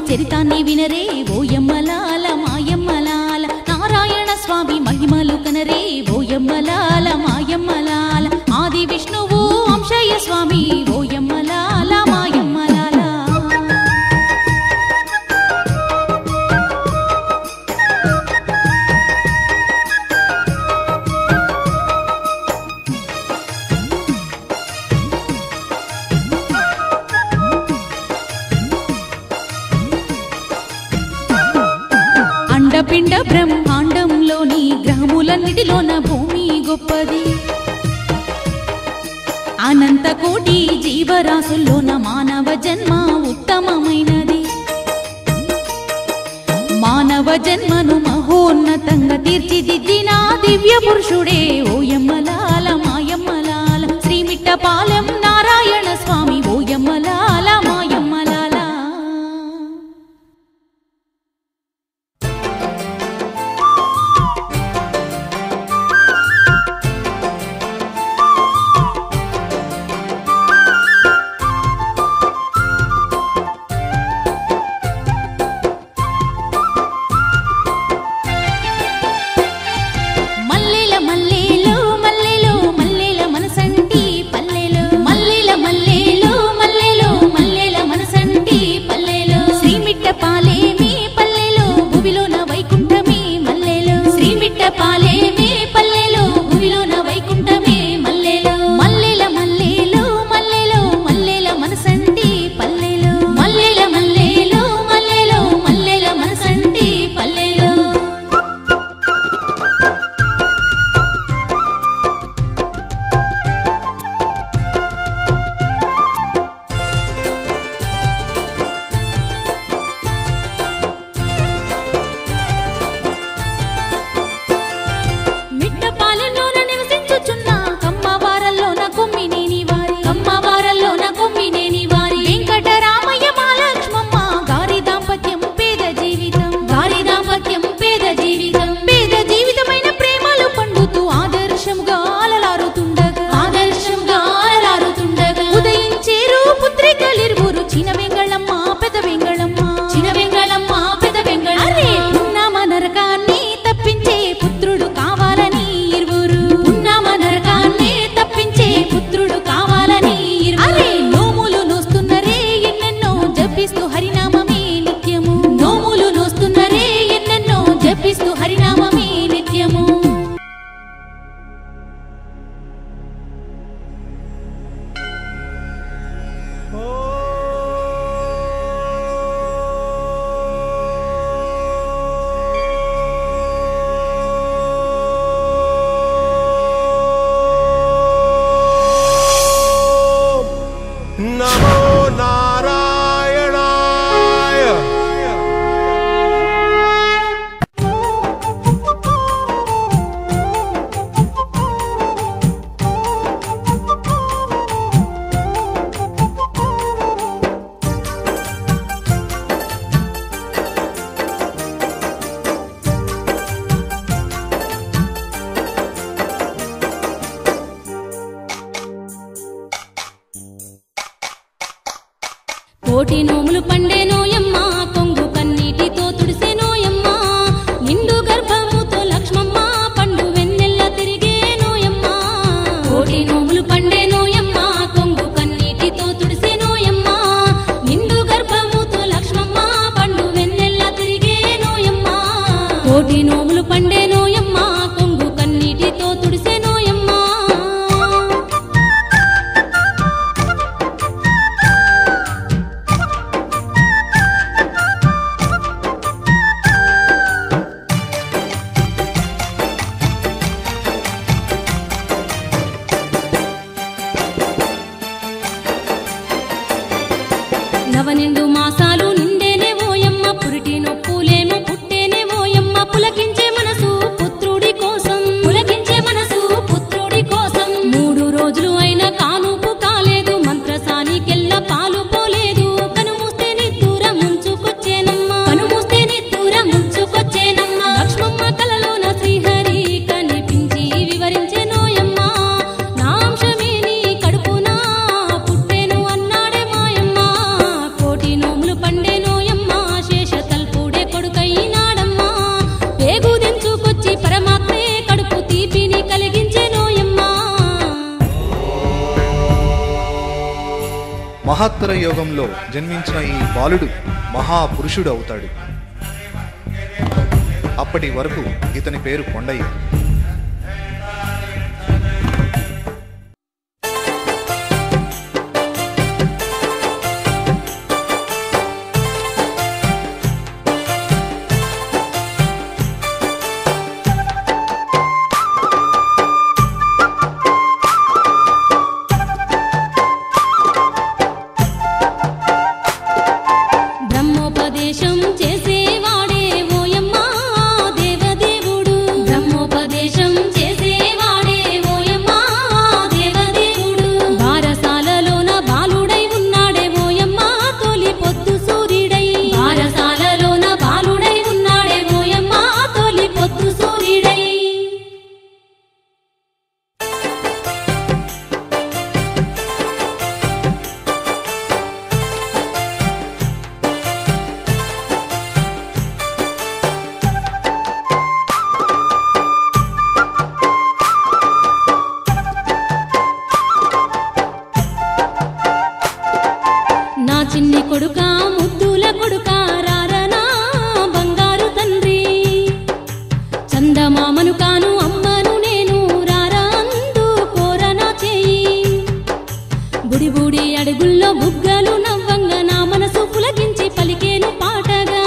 చరితాన్ని వినరే ఓయమ్మలాల మాయమ్మలాల నారాయణ స్వామి మహిమలు కనరే ఓయమ్మలాల మాయమ్మలాల ఆది విష్ణువు అంశయ్య స్వామి ఓయమ్మలాల మాయమ్మలాల అండపిండ బ్రహ్మాండంలోని గ్రహములన్నిటిలోన భూమి గొప్పది అనంత కోటి జీవరాశుల్లోన మానవ జన్మ ఉత్తమమైనది మానవ జన్మను మహోన్నతంగా తీర్చిదిద్దిన దివ్య పురుషుడే ఓయమ్మలాల మాయమ్మలాల శ్రీమిట్టపాలెం నారాయణ స్వామి ఓయమ్మలాల మాయమ్మలాల మల్లెల మల్లెలో మల్లెలో మల్లెల మనసంటి పల్లెలో మల్లెల మల్లెలో మల్లెలో మల్లెల మనసంటి పల్లెలో శ్రీమిట్ట పాలేమి పల్లెలో భువిలోన వైకుంఠమే మల్లెలో శ్రీమిట్ట పాలేమి పల్లెలో భువిలోన వైకుంఠమే మల్లెలో మల్లెల మల్లెలో మల్లెలో మల్లెల మనసంటి పల్లెలో మల్లెల మల్లెలో మల్లెలో మల్లెల మనసంటి పల్లెలో మిట్టపాలెంలోన నివసించుచున్న కమ్మవారల్లోన కొమ్మినేని వారి కమ్మవారల్లోన కొమ్మినేని వారి వెంకటరామయ్య మాలక్ష్మమ్మ గారి దాంపత్యం పేద జీవితం గారి దాంపత్యం పేద జీవితం పేద జీవితమైన ప్రేమలు పండుతూ ఆదర్శంగా అలలారుతుండగా ఆదర్శంగా అలలారుతుండగా ఉదయించేరు పుత్రికలిరువురు చిన్న వెంగళమ్మ పెద్ద వెంగళమ్మ చిన్న వెంగళమ్మ పెద్ద వెంగళమ్మ అరే ఉన్నామ నరకాన్ని తప్పించే పుత్రుడు కావాలని ఇరువురు ఉన్నామ నరకాన్ని తప్పించే పుత్రుడు కావాలని ఇరువురు అరే నోములు నోస్తున్నరే ఎన్నెన్నో జపిస్తూ హరినామమే నిత్యము నోములు నోస్తున్నరే ఎన్నెన్నో జపిస్తూ హరినామమే నిత్యము నమో నారాయణాయ కోటి నోములు పండే నోయమ్మ కొంగు కన్నీటితో తుడిసే నోయమ్మ నిండు గర్భముతో లక్ష్మమ్మ పండు వెన్నెల్ల తిరిగే నోయమ్మ కోటి నోములు పండే నోయమ్మ కొంగు కన్నీటితో తుడిసే నోయమ్మ నిండు గర్భముతో లక్ష్మమ్మ పండు వెన్నెల్ల తిరిగే నోయమ్మ కోటి నోములు పండే నోయమ్మ కొంగు కన్నీటితో తుడిసే నోయమ్మ నవనిండు మాసాలు నిండేనే ఓయమ్మ పురిటి నొప్పులేమో పుట్టేనే ఓయమ్మ పులకించే మనసు పుత్రుడి కోసం పులకించే మనసు పుత్రుడి కోసం మూడు రోజులు అయిన కానుపు కాలేదు మంత్రసానికెల్ల పాలు పోలేదు కనుమూస్తే నిత్తూర ముంచుకొచ్చేనమ్మ కనుమూస్తే నిత్తూర ముంచుకొచ్చేనమ్మ లక్ష్మమ్మ కలలోన శ్రీహరి కనిపించి వివరించే నోయమ్మ నా అంశమే నీ కడుపునా పుట్టెను అన్నాడే మాయమ్మ కోటి నోములు పండే నోయమ్మ మహత్తర యోగంలో జన్మించిన ఈ బాలుడు మహాపురుషుడు అవుతాడు అప్పటి వరకు ఇతని పేరు కొండయ్య బ్రహ్మోపదేశం చేసేవాడే ఓయమ్మా దేవదేవుడు బ్రహ్మోపదేశం చేసేవాడే ఓయమ్మా దేవదేవుడు బారసాలలోన బాలుడై ఉన్నాడే ఓయమ్మా తొలి పొద్దు సూర్యుడై బారసాలలోన బాలుడై ఉన్నాడే ఓయమ్మా తొలి పొద్దు సూర్యుడై నా చిన్ని కొడుక ముద్దుల కొడుక రారనా బంగారు తండ్రి చందమామను కాను అమ్మను నేను రారా అందు కోరనా చేయి బుడి బుడి అడుగుల్లో బుగ్గలు నవ్వంగా నా మనసు పులకించి పలికేను పాటగా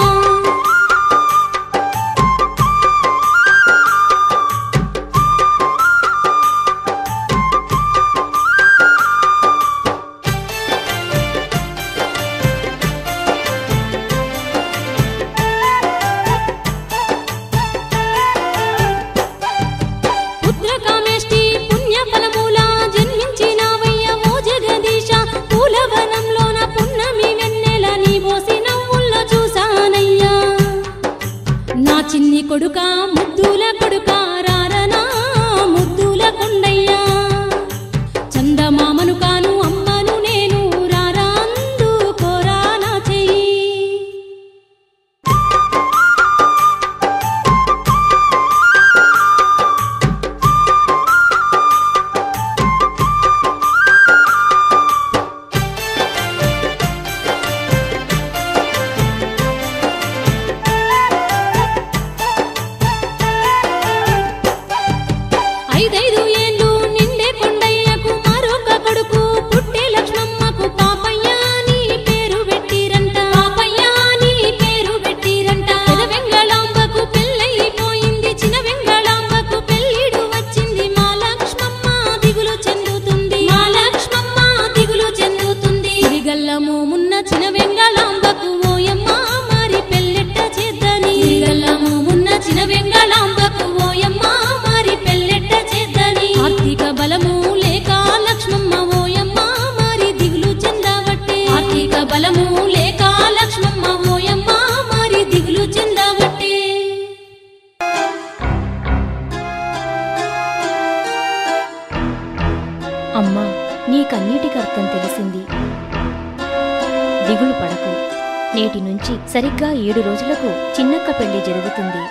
పుత్రకామేష్టి పుణ్యఫలమూల జన్మించినావయ్య ఓ జగదీశ పూలవనంలోన పున్నమి వెన్నెల నీ పోసి నవ్వుల్లో చూసానయ్యా నా చిన్ని కొడుక ముద్దుల కొడుక రారనా ముద్దుల కొండయ్యా చందమామను కాను అమ్మను నేను రారా అందు కోరానా చెయ్యి ఐదైదు ఏండ్లు నిండే కొండయ్యకు మరొక కొడుకు పుట్టే లక్ష్మమ్మకు పాపయ్య అని పేరు పెట్టిరంట పాపయ్య అని పేరు పెట్టిరంట పెద వెంగళాంబకు పెళ్ళైపోయింది చిన్న వెంగళాంబకు పెళ్ళిడు వచ్చింది మా లక్ష్మమ్మ దిగులు చెందుతుంది మా లక్ష్మమ్మ దిగులు చెందుతుంది సిరిగల్లము మున్న చిన్న వెంగళాంబకు ఓయమ్మ మరి పెళ్ళెట్ట చేద్దని సిరిగల్లము మున్న చిన్న వెంగళాంబకు ఓయమ్మ మరి పెళ్ళెట్ట చేద్దని ఆర్థిక బలము లేక లక్ష్మమ్మ ఓయమ్మ మరి దిగులు చెందవట్టే ఆర్థిక బలము లేక లక్ష్మమ్మ ఓయమ్మ మరి దిగులు చెందవట్టే అమ్మా నీకన్నిటికి అర్థం తెలిసింది దిగులు పడకు నేటి నుంచి సరిగ్గా ఏడు రోజులకు చిన్నక్క పెళ్లి జరుగుతుంది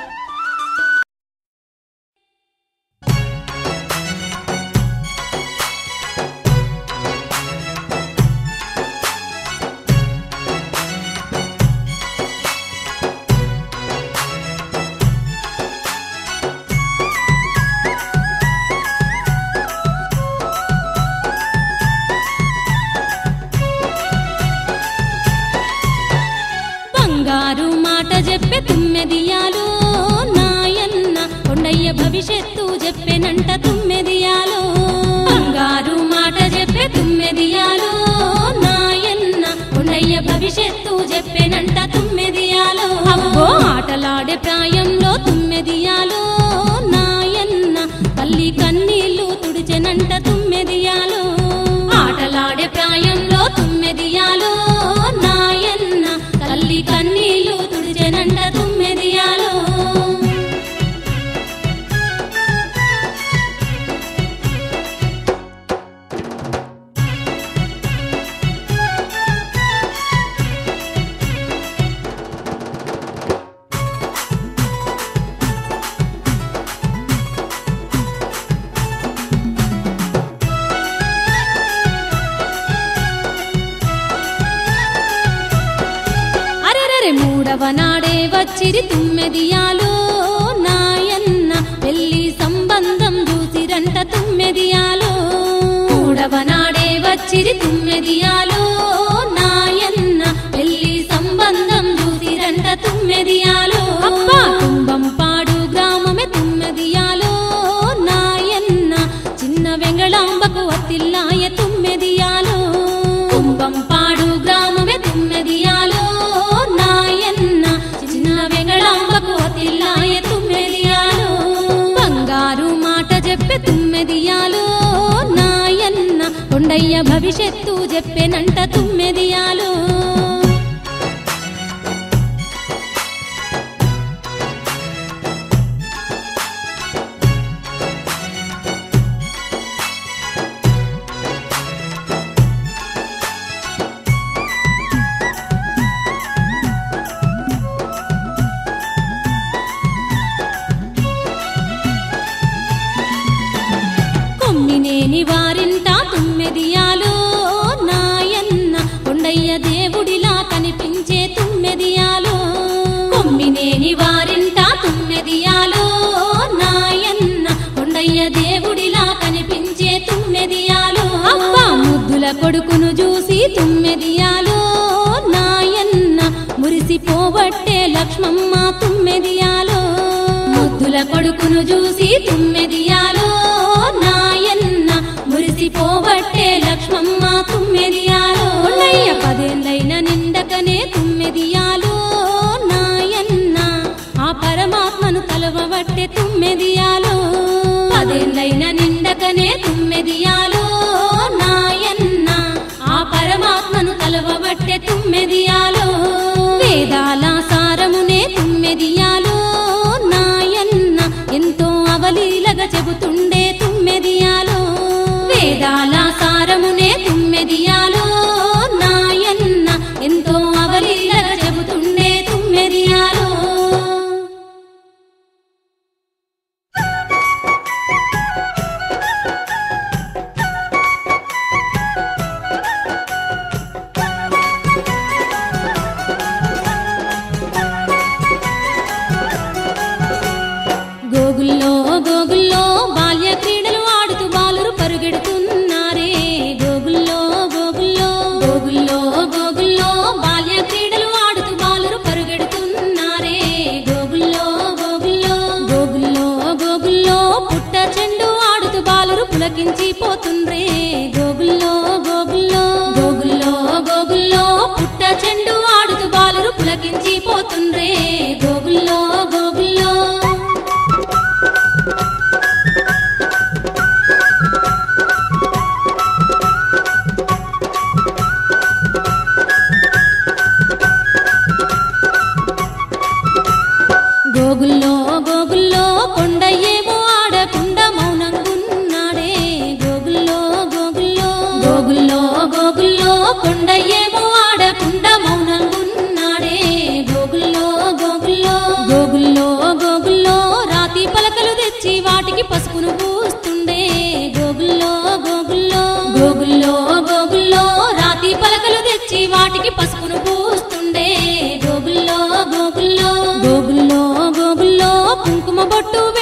బంగారు మాట చెప్పే తుమ్మెదియాలు నాయన్న కొండయ్య భవిష్యత్తు చెప్పెనంట తుమ్మెదియాలు బంగారు మాట చెప్పే తుమ్మెదియాలు నాయన్న కొండయ్య భవిష్యత్తు చెప్పెనంట తుమ్మెదియాలు అబ్బో ఆటలాడే ప్రాయంలో తుమ్మెదియాలు నాయన్న తల్లి కన్నీళ్లు తుడిచెనంట తుమ్మెదియాలు ఆటలాడే ప్రాయంలో తుమ్మెదియాలు నాయన్న తల్లి కన్నీళ్లు తుడిచెనంట తుమ్మెదియాలు మూడవ నాడే వచ్చిరి తుమ్మెదియాలో నాయన్న పెళ్లి సంబంధం చూసిరంట తుమ్మెదియాలో మూడవ నాడే వచ్చిరి తుమ్మెదియాలో నాయన్న పెళ్లి సంబంధం చూసిరంట తుమ్మెదియాలో అబ్బా కుంభంపాడు గ్రామమే తుమ్మెదియాలో నాయన్న చిన్న వెంగళాంబకు అత్తిల్లాయ తుమ్మెదియాలో కుంభంపాడు గ్రామమే తుమ్మెదియాలో నాయన్న చిన్న వెంగళాంబకు అత్తిల్లాయ తుమ్మెదియాలో బంగారు మాట చెప్పే తుమ్మెదియాలో నాయన్న కొండయ్య భవిష్యత్తు చెప్పెనంట తుమ్మెదియాలో కొమ్మినేని వారింట తుమ్మెదియాలో నాయన్న కొండయ్య దేవుడిలా కనిపించే తుమ్మెదియాలో కొమ్మినేని వారింట తుమ్మెదియాలో నాయన్న కొండయ్య దేవుడిలా కనిపించే తుమ్మెదియాలో అబ్బా ముద్దుల కొడుకును చూసి తుమ్మెదియాలో నాయన్న మురిసిపోబట్టే లక్ష్మమ్మ తుమ్మెదియాలో ముద్దుల కొడుకును చూసి తుమ్మెదియాలో నాయన్న మురిసిపోబట్టే లక్ష్మమ్మ తుమ్మెదియాలో ఉన్నయ్య పదేళ్ళైన నిండకనే తుమ్మెదియాలో నాయన్న ఆ పరమాత్మను కలవబట్టే తుమ్మెదియాలో పదేళ్ళైన నిండకనే తుమ్మెదియాలో నాయన్న ఆ పరమాత్మను కలవబట్టే తుమ్మెదియాలో వేదాల సారమునే తుమ్మెదియాలో నాయన్న ఎంతో అవలీలగా చెబుతుండే తుమ్మెదియాలో వేదాల సారమునే తుమ్మెదియాలో నాయన్న ఎంతో అవలీలగా చెబుతుండే తుమ్మెదియాలో గోగుల్లో గోగుల్లో బాల్య క్రీడలు ఆడుతూ బాలురు పరుగెడుతున్నారే గోగుల్లో గోగుల్లో గోగుల్లో గోగుల్లో బాల్య క్రీడలు ఆడుతూ బాలురు పరుగెడుతున్నారే గోగుల్లో గోగుల్లో గోగుల్లో గోగుల్లో పుట్ట చెండు ఆడుతూ బాలురు పులకించి పోతుండ్రే గోగుల్లో గోగుల్లో గోగుల్లో గోగుల్లో పుట్ట చెండు ఆడుతూ బాలురు పులకించి పోతుండ్రే గోగుల్లో గోగుల్లో గోగుల్లో గోగుల్లో కొండయ్యేమో ఆడకుండా మౌనంగున్నాడే గోగుల్లో గోగుల్లో గోగుల్లో గోగుల్లో కొండయ్యేమో ఆడకుండా మౌనంగున్నాడే గోగుల్లో గోగుల్లో గోగుల్లో గోగుల్లో రాతి పలకలు తెచ్చి వాటికి పసుపును పూస్తుండే గోగుల్లో గోగుల్లో గోగుల్లో గోగుల్లో రాతి పలకలు తెచ్చి వాటికి పసుపును పూస్తుండే గోగుల్లో గోగుల్లో గోగుల్లో గోగుల్లో కుంకుమ బొట్టు